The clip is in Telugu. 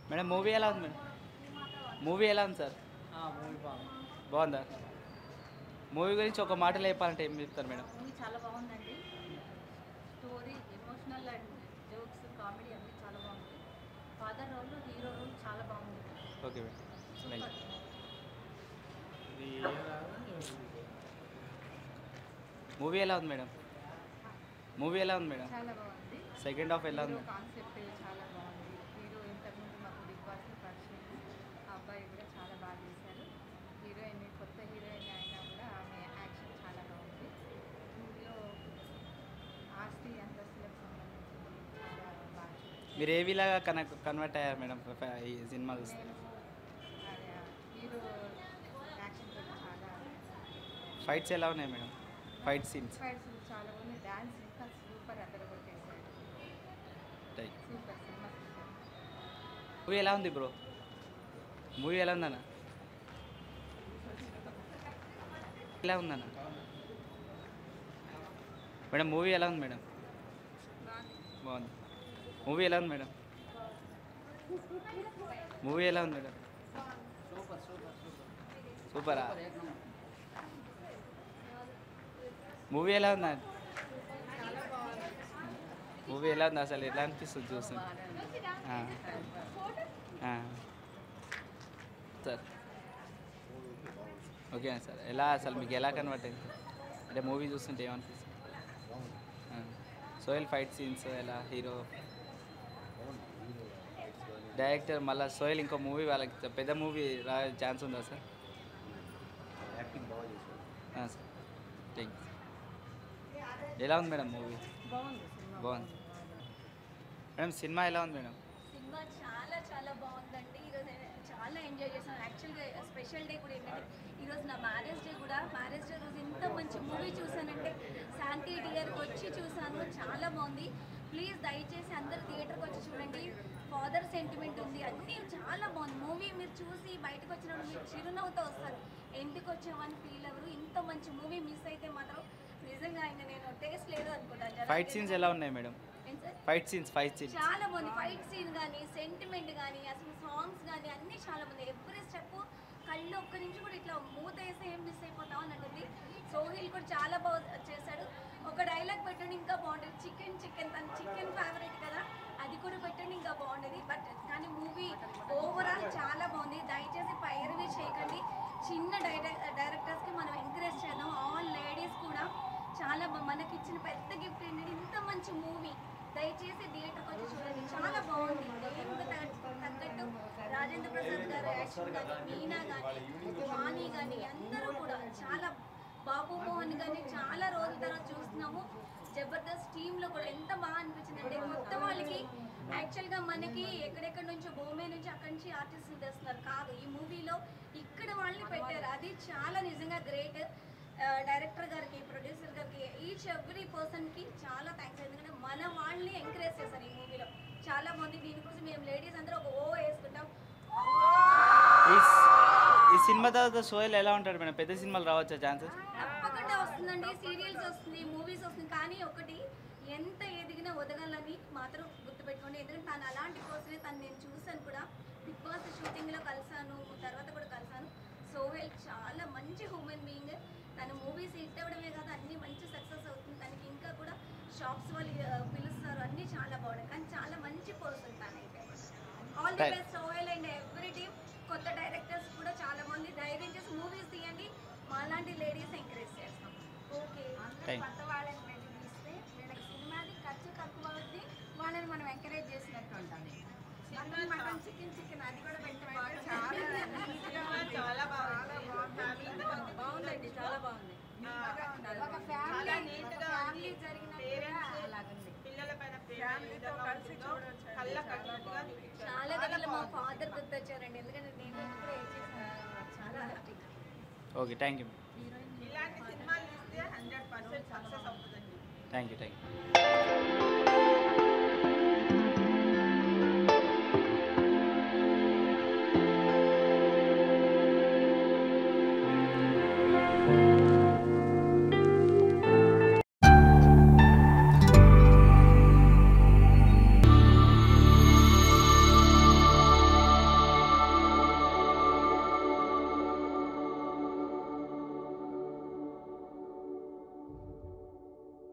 మేడం మూవీ ఎలా ఉంది మేడం మూవీ ఎలా ఉంది సార్ మూవీ బాగుంది బాగుందా మూవీ గురించి ఒక మాటలో చెప్పాలంటే ఏం చెప్తారు మేడం మూవీ చాలా బాగుందండి story emotional and jokes comedy అన్నీ చాలా బాగుంది ఫాదర్ రోల్ హీరో రోల్ చాలా బాగుంది okay madam thank you movie ఎలా ఉంది మేడం మూవీ ఎలా ఉంది మేడం చాలా బాగుంది సెకండ్ హాఫ్ ఎలా ఉంది హీరో కాన్సెప్ట్ చాలా బాగుంది హీరో ఇంతకుముందు మాకు బిగ్ బాస్లో పరిచయం ఆ అబ్బాయి కూడా చాలా బాగా చేశారు హీరోయిన్ కొత్త హీరోయిన్ అయినా కూడా ఆమె యాక్షన్ చాలా బాగుంది మూవీలో ఆస్తి అంతస్తులకు సంబంధించింది చాలా బాగా చూపించారు. మీరు ఏవిలాగా కనెక్ట్ కన్వర్ట్ అయ్యారు మేడం ఫ- ఈ సినిమా చూస్తే నేను అదే హీరో యాక్షన్ కూడా చాలా ఫైట్స్ ఎలా ఉన్నాయి మేడం ఫైట్ సీన్స్ ఫైట్స్ చాలా ఉంది డాన్స్ ఇంకా సూపర్ అద్దరు కొట్టేశాడు సూపర్ సినిమా సూపర్ మూవీ ఎలా ఉంది బ్రో మూవీ ఎలా ఉందన్న ఎలా ఉందన్న మేడం మూవీ ఎలా ఉంది మేడం బాగుంది మూవీ ఎలా ఉంది మేడం మూవీ ఎలా ఉంది మేడం సూపర్ సూపర్ సూపర్ సూపరా ఏక్ నంబర్. మూవీ ఎలా ఉందా మూవీ ఎలా ఉంది అసలు ఎట్లా అనిపిస్తుంది చూస్తుంది ఆ. ఆ. సార్ ఓకే సార్ ఎలా అసలు మీకు ఎలా కన్వర్ట్ అయింది అంటే మూవీ చూస్తుంటే ఏమనిపిస్తుంది ఆ. సోయల్ ఫైట్ సీన్స్ ఎలా హీరో డైరెక్టర్ మళ్ళీ సోయల్ ఇంకో మూవీ వాళ్ళకి పెద్ద మూవీ రా ఛాన్స్ ఉందా సార్ యాక్టింగ్ బాగా చేశాడు ఆ, సార్ థ్యాంక్ యూ ఎలా ఉంది మేడం మూవీ బాగుంది సినిమా బాగుంది మేడం సినిమా ఎలా ఉంది మేడం సినిమా చాలా చాలా బాగుందండి ఈరోజు నేను చాలా ఎంజాయ్ చేశాను యాక్చువల్గా స్పెషల్ డే కూడా ఏంటంటే ఈరోజు నా మ్యారేజ్ డే కూడా మ్యారేజ్ డే రోజు ఇంత మంచి మూవీ చూసానంటే శాంతి థియేటర్కి వచ్చి చూసాను చాలా బాగుంది ప్లీజ్ దయచేసి అందరు థియేటర్కి వచ్చి చూడండి ఫాదర్ సెంటిమెంట్ ఉంది అన్నీ చాలా బాగుంది మూవీ మీరు చూసి బయటకు వచ్చినప్పుడు మీరు చిరునవ్వుతో వస్తారు ఎందుకు వచ్చామని ఫీల్ అవ్వరు ఇంత మంచి మూవీ మిస్ అయితే మాత్రం నిజంగా ఇంకా నేను టేస్ట్ లేదు అనుకుంటాను ఫైట్ సీన్స్ ఎలా ఉన్నాయి మేడం ఏంటి sir fight scenes fight scenes చాలా బాగుంది ఫైట్ సీన్ కానీ సెంటిమెంట్ కానీ అసలు సాంగ్స్ కానీ అన్నీ చాలా బాగుంది ఎవ్రీ స్టెప్ కళ్ళు ఒక్క నిమిషం కూడా ఇట్లా మూత వేస్తే ఏం మిస్ అయిపోతాం అని అంటుంది సోహిల్ కూడా చాలా బాగా చేశాడు ఒక డైలాగ్ పెట్టండి ఇంకా బాగుంటుంది చికెన్ చికెన్ తన చికెన్ ఫేవరెట్ కదా అది కూడా పెట్టండి ఇంకా బాగుండేది బట్ కానీ మూవీ ఓవరాల్ చాలా బాగుంది దయచేసి పైరవి చేయకండి చిన్న డైరెక్ట్ డైరెక్టర్స్కి మనం ఎంకరేజ్ చేద్దాం ఆల్ లేడీస్ కూడా చాలా బా- మనకి ఇచ్చిన పెద్ద గిఫ్ట్ ఏంటంటే ఇంత మంచి మూవీ దయచేసి థియేటర్కి వచ్చి చూడండి చాలా బాగుంది దేవుడికి తగ్గ- తగ్గట్టు రాజేంద్ర ప్రసాద్ గారు యాక్షన్ కానీ మీనా కానీ వాణి కానీ అందరూ కూడా చాలా బాబు మోహన్ కానీ చాలా రోజుల తర్వాత చూస్తున్నాము జబర్దస్త్ టీంలో కూడా ఎంత బాగా అనిపించింది అంటే కొత్త వాళ్ళకి యాక్చువల్గా మనకి ఎక్కడెక్కడ నుంచో బొమ్మే నుంచి అక్కడి నుంచి ఆర్టిస్టులు తెస్తున్నారు కాదు ఈ మూవీలో ఇక్కడ వాళ్ళని పెట్టారు అది చాలా నిజంగా గ్రేట్ డైరెక్టర్ గారికి ప్రొడ్యూసర్ గారికి ఈచ్ ఎవ్రీ పర్సన్కి చాలా థ్యాంక్స్ ఎందుకంటే మన వాళ్ళని ఎంకరేజ్ చేశారు ఈ మూవీలో చాలా బాగుంది దీనికోసం మేము లేడీస్ అందరూ ఒక ఓ వేసుకుంటాం ఈ స్- ఈ సినిమా తర్వాత సోయల్ ఎలా ఉంటాడు మేడం పెద్ద సినిమాలు రావచ్చా ఛాన్సెస్ తప్పకుండా వస్తుందండి సీరియల్స్ వస్తుంది మూవీస్ వస్తుంది కానీ ఒకటి ఎంత ఎదిగినా వదగాలని మాత్రం గుర్తుపెట్టుకోండి ఎందుకంటే తను అలాంటి కోసమే తను నేను చూశాను కూడా బిగ్ బాస్ షూటింగ్లో కలిసాను తర్వాత కూడా కలిసాను సోహెల్ చాలా మంచి హ్యూమన్ బీయింగ్ తను మూవీస్ హిట్ అవ్వడమే కాదు అన్ని మంచి సక్సెస్ అవుతుంది తనకి ఇంకా కూడా షాప్స్ వాళ్ళు ఆ, పిలుస్తారు అన్నీ చాలా బాగున్నాయి కానీ చాలా మంచి పర్సన్ తనైతే all the Thank- best Sohel and every team కొత్త డైరెక్టర్స్ కూడా చాలా మంది ధైర్యం చేసి మూవీస్ తీయండి మాలాంటి లేడీస్ ఎంకరేజ్ చేస్తాం ఓకే Thank- కొత్త వాళ్ళని పెట్టి తీస్తే వీళ్ళకి సినిమాది ఖర్చు తక్కువ అవుద్ది వాళ్ళని మనం ఎంకరేజ్ చేసినట్టు ఉంటుంది మటన్ మటన్ చికెన్ చికెన్ అది కూడా పెట్టి చాలా బాగుంది బాగుందండి చాలా బాగుంది ఒక ఫ్యామిలీ ఫ్యామిలీ జరిగిన అలాగుంది పిల్లల పైన ఫ్యామిలీతో కలిసి చూడొచ్చు కళ్ళ కట్టినట్టుగా చాలా గదిలో మా ఫాదర్ గుర్తొచ్చారండి ఎందుకంటే నేను కూడా ఏం చేశాను చాలా హ్యాపీ ఓకే థ్యాంక్ యూ ఇలాంటి సినిమాలు ఇస్తే హండ్రెడ్ పర్సెంట్ సక్సెస్ అవుతుందండి థ్యాంక్ యూ థ్యాంక్ యూ